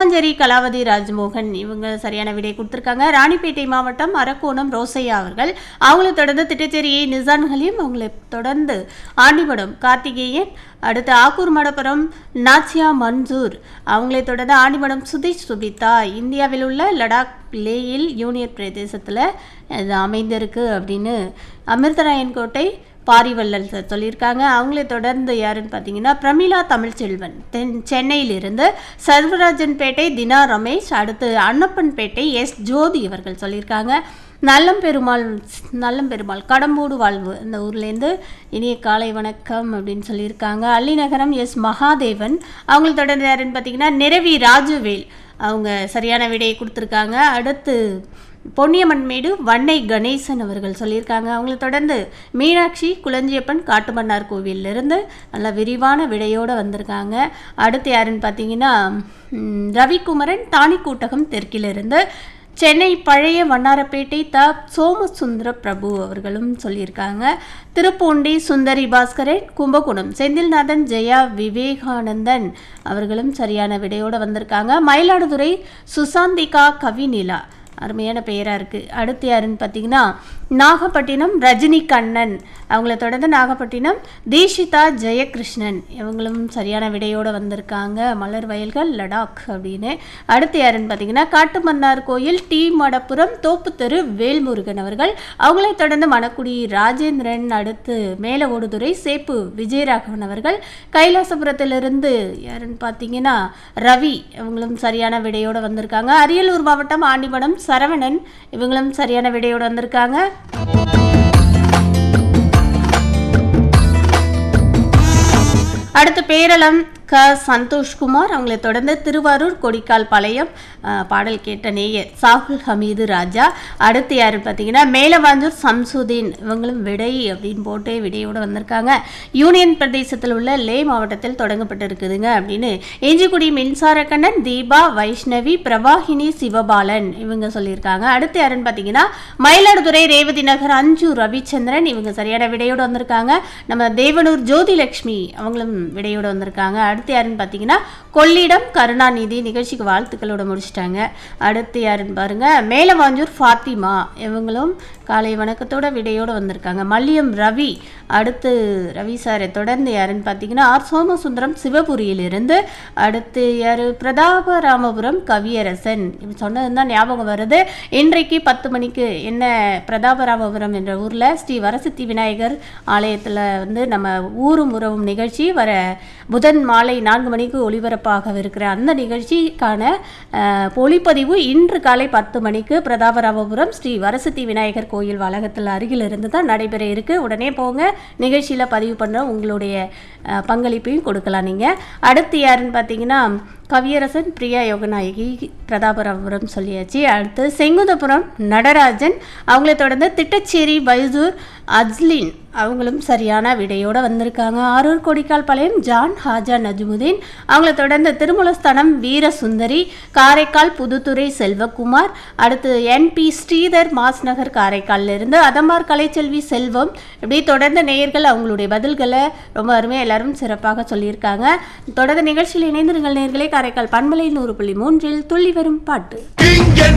சின்னமஞ்சேரி கலாவதி ராஜ்மோகன் இவங்க சரியான விடை கொடுத்துருக்காங்க ராணிப்பேட்டை மாவட்டம் அரக்கோணம் ரோசையா அவர்கள் அவங்கள தொடர்ந்து திட்டச்சேரியை நிசான் ஹலீம் அவங்களை தொடர்ந்து ஆண்டிமடம் கார்த்திகேயன் அடுத்து ஆக்கூர் மடப்புரம் நாச்சியா மன்சூர் அவங்களை தொடர்ந்து ஆண்டிமடம் சுதீஷ் சுபிதா இந்தியாவில் உள்ள லடாக் லேயில் யூனியன் பிரதேசத்தில் இது அமைந்திருக்கு அப்படின்னு அமிர்தராயன் கோட்டை பாரிவள்ளல் சார் சொல்லியிருக்காங்க அவங்களே தொடர்ந்து யாருன்னு பார்த்தீங்கன்னா பிரமிளா தமிழ்ச்செல்வன் தென் சென்னையிலிருந்து சர்வராஜன்பேட்டை தினா ரமேஷ் அடுத்து அன்னப்பன்பேட்டை எஸ் ஜோதி இவர்கள் சொல்லியிருக்காங்க நல்லம் பெருமாள் நல்லம் பெருமாள் கடம்பூடு வாழ்வு இந்த ஊர்லேருந்து இனிய காலை வணக்கம் அப்படின்னு சொல்லியிருக்காங்க அள்ளிநகரம் எஸ் மகாதேவன் அவங்களை தொடர்ந்து யாருன்னு பார்த்தீங்கன்னா நிரவி ராஜுவேல் அவங்க சரியான விடையை கொடுத்துருக்காங்க அடுத்து பொன்னியம்மன்மேடு வன்னை கணேசன் அவர்கள் சொல்லியிருக்காங்க அவங்களை தொடர்ந்து மீனாட்சி குளஞ்சியப்பன் காட்டுமன்னார் கோவிலிருந்து நல்ல விரிவான விடையோடு வந்திருக்காங்க அடுத்து யாருன்னு பார்த்தீங்கன்னா ம், ரவிக்குமரன் தாணிக்கூட்டகம் தெற்கிலிருந்து சென்னை பழைய வண்ணாரப்பேட்டை த சோமசுந்தர பிரபு அவர்களும் சொல்லியிருக்காங்க திருப்பூண்டி சுந்தரி பாஸ்கரன் கும்பகோணம் செந்தில்நாதன் ஜெயா விவேகானந்தன் அவர்களும் சரியான விடையோடு வந்திருக்காங்க மயிலாடுதுறை சுசாந்திகா கவிநிலா அருமையான பெயராக இருக்குது அடுத்து யாருன்னு பார்த்தீங்கன்னா நாகப்பட்டினம் ரஜினி கண்ணன் அவங்கள தொடர்ந்து நாகப்பட்டினம் தீஷிதா ஜெயகிருஷ்ணன் இவங்களும் சரியான விடையோடு வந்திருக்காங்க மலர் வயல்கள் லடாக் அப்படின்னு அடுத்து யாருன்னு பார்த்தீங்கன்னா காட்டுமன்னார் கோயில் டி மடப்புரம் தோப்புத்தெரு வேல்முருகன் அவர்கள் அவங்களை தொடர்ந்து மணக்குடி ராஜேந்திரன் அடுத்து மேல ஓடுதுறை சேப்பு விஜயராகவன் அவர்கள் கைலாசபுரத்திலிருந்து யாருன்னு பார்த்தீங்கன்னா ரவி இவங்களும் சரியான விடையோடு வந்திருக்காங்க அரியலூர் மாவட்டம் ஆண்டிமடம் சரவணன் இவங்களும் சரியான விடையோடு வந்திருக்காங்க அடுத்து பேரளம் க சந்தோஷ்குமார் அவங்களை தொடர்ந்து திருவாரூர் கொடிக்கால் பாளையம் அஹ், பாடல் கேட்ட நேயர் சாகுல் ஹமீது ராஜா அடுத்து யாருன்னு பார்த்தீங்கன்னா மேலவாஞ்சூர் சம்சுதீன் இவங்களும் விடை அப்படின்னு போட்டு விடையோடு வந்திருக்காங்க யூனியன் பிரதேசத்தில் உள்ள லே மாவட்டத்தில் தொடங்கப்பட்டிருக்குதுங்க அப்படின்னு இஞ்சிக்குடி மின்சார கண்ணன் தீபா வைஷ்ணவி பிரவாகினி சிவபாலன் இவங்க சொல்லியிருக்காங்க அடுத்து யாருன்னு பார்த்தீங்கன்னா மயிலாடுதுறை ரேவதி நகர் அஞ்சு ரவிச்சந்திரன் இவங்க சரியான விடையோடு வந்திருக்காங்க நம்ம தேவனூர் ஜோதிலட்சுமி அவங்களும் விடையோடு வந்திருக்காங்க அடுத்து யாருன்னு பார்த்தீங்கன்னா கொள்ளிடம் கருணாநிதி நிகழ்ச்சிக்கு வாழ்த்துக்களோட முடிச்சிட்டாங்க அடுத்து யாருன்னு பாருங்க மேலவாஞ்சூர் ஃபாத்திமா இவங்களும் காலை வணக்கத்தோட விடையோடு வந்திருக்காங்க மல்லியம் ரவி அடுத்து ரவி சாரை தொடர்ந்து யாருன்னு பார்த்தீங்கன்னா ஆர் சோமசுந்தரம் சிவபுரியிலிருந்து அடுத்து யார் பிரதாபராமபுரம் கவியரசன் இப்படி சொன்னது தான் ஞாபகம் வருது இன்றைக்கு பத்து மணிக்கு என்ன பிரதாபராமபுரம் என்ற ஊரில் ஸ்ரீ வரசித்தி விநாயகர் ஆலயத்தில் வந்து நம்ம ஊரும் உறவும் நிகழ்ச்சி வர புதன் மாலை நான்கு மணிக்கு ஒளிபரப்பாகவிருக்கிற அந்த நிகழ்ச்சிக்கான அஹ், ஒளிப்பதிவு இன்று காலை பத்து மணிக்கு பிரதாபராமபுரம் ஸ்ரீ வரசித்தி விநாயகர் கோயில் வளாகத்தில் அருகில் இருந்து தான் நடைபெற இருக்கு உடனே போங்க நிகழ்ச்சியில் பதிவு பண்ண உங்களுடைய அஹ், பங்களிப்பையும் கொடுக்கலாம் நீங்கள் அடுத்து யாருன்னு பார்த்தீங்கன்னா கவியரசன் பிரியா யோகநாயகி பிரதாபராபுரம் சொல்லியாச்சு அடுத்து செங்குந்தபுரம் நடராஜன் அவங்களை தொடர்ந்து திட்டச்சேரி பைசூர் அஜ்லின் அவங்களும் சரியான விடையோடு வந்திருக்காங்க ஆரூர் கொடிக்கால் பாளையம் ஜான் ஹாஜா நஜ்முதீன் அவங்கள தொடர்ந்து திருமலஸ்தானம் வீரசுந்தரி காரைக்கால் புதுத்துறை செல்வகுமார் அடுத்து என்பி ஸ்ரீதர் மாஸ்நகர் காரைக்கால்ல இருந்து அதம்பார் கலைச்செல்வி செல்வம் இப்படி தொடர்ந்து நேயர்கள் அவங்களுடைய பதில்களை ரொம்ப அருமையாக எல்லாரும் சிறப்பாக சொல்லியிருக்காங்க தொடர்ந்து நிகழ்ச்சியில் இணைந்திருங்கள் நேயர்களே காரைக்கால் பண்பலை நூறு புள்ளி மூன்றில் துள்ளி வரும் பாட்டு இங்கே